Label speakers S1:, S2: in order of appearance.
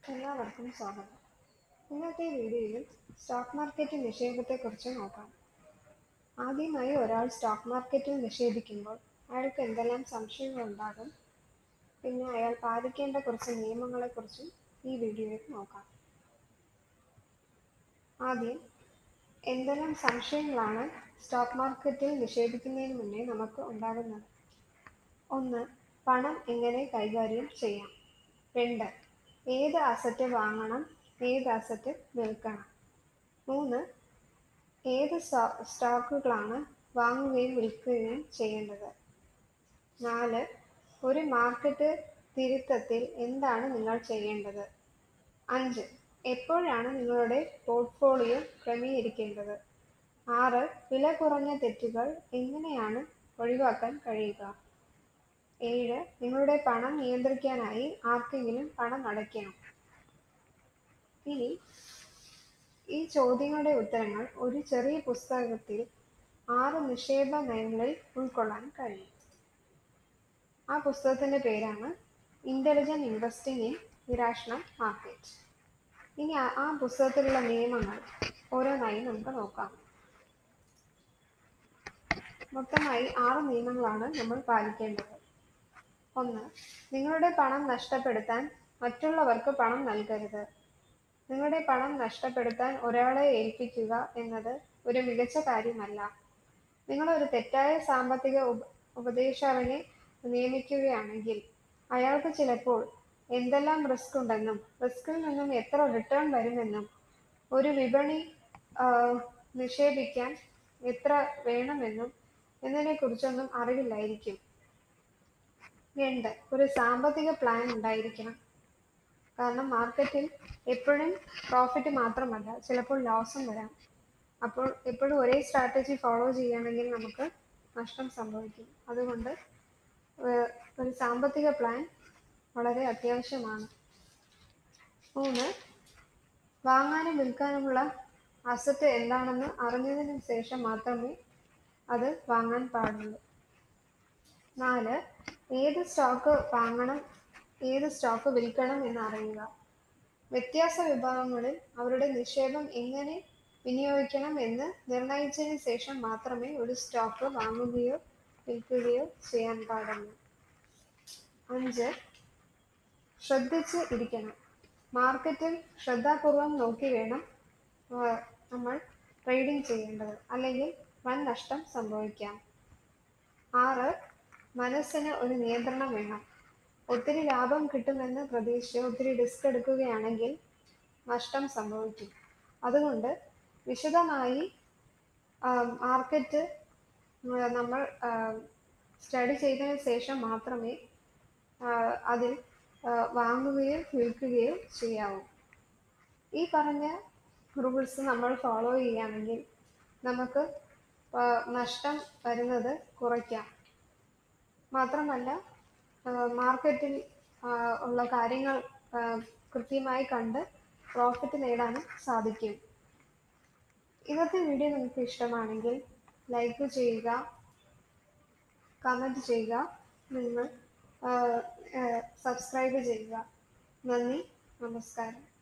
S1: എല്ലാവർക്കും സ്വാഗതം ഇന്നത്തെ വീഡിയോയിൽ സ്റ്റോക്ക് മാർക്കറ്റ് നിക്ഷേപത്തെക്കുറിച്ച് നോക്കാം ആദ്യമായി ഒരാൾ സ്റ്റോക്ക് മാർക്കറ്റിൽ നിക്ഷേപിക്കുമ്പോൾ അയാൾക്ക് എന്തെല്ലാം സംശയങ്ങളുണ്ടാകും പിന്നെ അയാൾ പാലിക്കേണ്ട കുറച്ച് നിയമങ്ങളെക്കുറിച്ചും ഈ വീഡിയോയിൽ നോക്കാം ആദ്യം എന്തെല്ലാം സംശയങ്ങളാണ് സ്റ്റോക്ക് മാർക്കറ്റിൽ നിക്ഷേപിക്കുന്നതിന് മുന്നേ നമുക്ക് ഉണ്ടാകുന്നത് ഒന്ന് പണം എങ്ങനെ കൈകാര്യം ചെയ്യാം രണ്ട് ഏത് അസറ്റ് വാങ്ങണം ഏത് അസറ്റ് വിൽക്കണം മൂന്ന് ഏത് സ്റ്റോ- സ്റ്റോക്കുകളാണ് വാങ്ങുകയും വിൽക്കുകയും ചെയ്യേണ്ടത് നാല് ഒരു മാർക്കറ്റ് തിരുത്തത്തിൽ എന്താണ് നിങ്ങൾ ചെയ്യേണ്ടത് അഞ്ച് എപ്പോഴാണ് നിങ്ങളുടെ പോർട്ട്ഫോളിയോ ക്രമീകരിക്കേണ്ടത് ആറ് വില കുറഞ്ഞ തെറ്റുകൾ എങ്ങനെയാണ് ഒഴിവാക്കാൻ കഴിയുക ഏഴ് നിങ്ങളുടെ പണം നിയന്ത്രിക്കാനായി ആർക്കെങ്കിലും പണം അടയ്ക്കണം ഇനി ഈ ചോദ്യങ്ങളുടെ ഉത്തരങ്ങൾ ഒരു ചെറിയ പുസ്തകത്തിൽ ആറ് നിക്ഷേപ നയങ്ങളിൽ ഉൾക്കൊള്ളാൻ കഴിയും ആ പുസ്തകത്തിന്റെ പേരാണ് intelligent investing in irrational market ഇനി ആ- ആ പുസ്തകത്തിലുള്ള നിയമങ്ങൾ ഓരോന്നായി നമുക്ക് നോക്കാം മൊത്തമായി ആറ് നിയമങ്ങളാണ് നമ്മൾ പാലിക്കേണ്ടത് ഒന്ന് നിങ്ങളുടെ പണം നഷ്ടപ്പെടുത്താൻ മറ്റുള്ളവർക്ക് പണം നൽകരുത് നിങ്ങളുടെ പണം നഷ്ടപ്പെടുത്താൻ ഒരാളെ ഏൽപ്പിക്കുക എന്നത് ഒരു മികച്ച കാര്യമല്ല നിങ്ങൾ ഒരു തെറ്റായ സാമ്പത്തിക ഉപ ഉപദേശകനെ നിയമിക്കുകയാണെങ്കിൽ അയാൾക്ക് ചിലപ്പോൾ എന്തെല്ലാം റിസ്ക് ഉണ്ടെന്നും റിസ്കിൽ നിന്നും എത്ര റിട്ടേൺ വരുമെന്നും ഒരു വിപണി ആ, നിക്ഷേപിക്കാൻ എത്ര വേണമെന്നും എന്നതിനെക്കുറിച്ചൊന്നും അറിവില്ലായിരിക്കും രണ്ട് ഒരു സാമ്പത്തിക പ്ലാൻ ഉണ്ടായിരിക്കണം കാരണം മാർക്കറ്റിൽ എപ്പോഴും പ്രോഫിറ്റ് മാത്രമല്ല ചിലപ്പോൾ ലോസും വരാം അപ്പോൾ എപ്പോഴും ഒരേ സ്ട്രാറ്റജി ഫോളോ ചെയ്യുകയാണെങ്കിൽ നമുക്ക് നഷ്ടം സംഭവിക്കും അതുകൊണ്ട് ഏർ, ഒരു സാമ്പത്തിക പ്ലാൻ വളരെ അത്യാവശ്യമാണ് മൂന്ന് വാങ്ങാനും വിൽക്കാനുമുള്ള അസറ്റ് എന്താണെന്ന് അറിഞ്ഞതിന് ശേഷം മാത്രമേ അത് വാങ്ങാൻ പാടുള്ളൂ നാല് ഏത് സ്റ്റോക്ക് വാങ്ങണം ഏത് സ്റ്റോക്ക് വിൽക്കണം എന്ന് അറിയുക വ്യത്യാസ വിഭാഗങ്ങളിൽ അവരുടെ നിക്ഷേപം എങ്ങനെ വിനിയോഗിക്കണം എന്ന് നിർണയിച്ചതിന് ശേഷം മാത്രമേ ഒരു സ്റ്റോക്ക് വാങ്ങുകയോ വിൽക്കുകയോ ചെയ്യാൻ പാടുള്ളൂ അഞ്ച് ശ്രദ്ധിച്ച് ഇരിക്കണം മാർക്കറ്റിൽ ശ്രദ്ധാപൂർവം നോക്കി വേണം ആ, നമ്മൾ ട്രേഡിംഗ് ചെയ്യേണ്ടത് അല്ലെങ്കിൽ വൻ നഷ്ടം സംഭവിക്കാം ആറ് മനസ്സിന് ഒരു നിയന്ത്രണം വേണം ഒത്തിരി ലാഭം കിട്ടുമെന്ന് പ്രതീക്ഷിച്ച് ഒത്തിരി റിസ്ക് എടുക്കുകയാണെങ്കിൽ നഷ്ടം സംഭവിക്കും അതുകൊണ്ട് വിശദമായി മാർക്കറ്റ് നമ്മൾ സ്റ്റഡി ചെയ്തതിന് ശേഷം മാത്രമേ ആ, അതിൽ ആ, വാങ്ങുകയോ വിൽക്കുകയോ ചെയ്യാവൂ ഈ പറഞ്ഞ റൂൾസ് നമ്മൾ ഫോളോ ചെയ്യുകയാണെങ്കിൽ നമുക്ക് ആ, നഷ്ടം വരുന്നത് കുറയ്ക്കാം മാത്രമല്ല മാർക്കറ്റിൽ ഉള്ള കാര്യങ്ങൾ ആ, കൃത്യമായി കണ്ട് പ്രോഫിറ്റ് നേടാനും സാധിക്കും ഇന്നത്തെ വീഡിയോ നിങ്ങൾക്ക് ഇഷ്ടമാണെങ്കിൽ ലൈക്ക് ചെയ്യുക കമൻറ്റ് ചെയ്യുക നിങ്ങൾ സബ്സ്ക്രൈബ് ചെയ്യുക നന്ദി നമസ്കാരം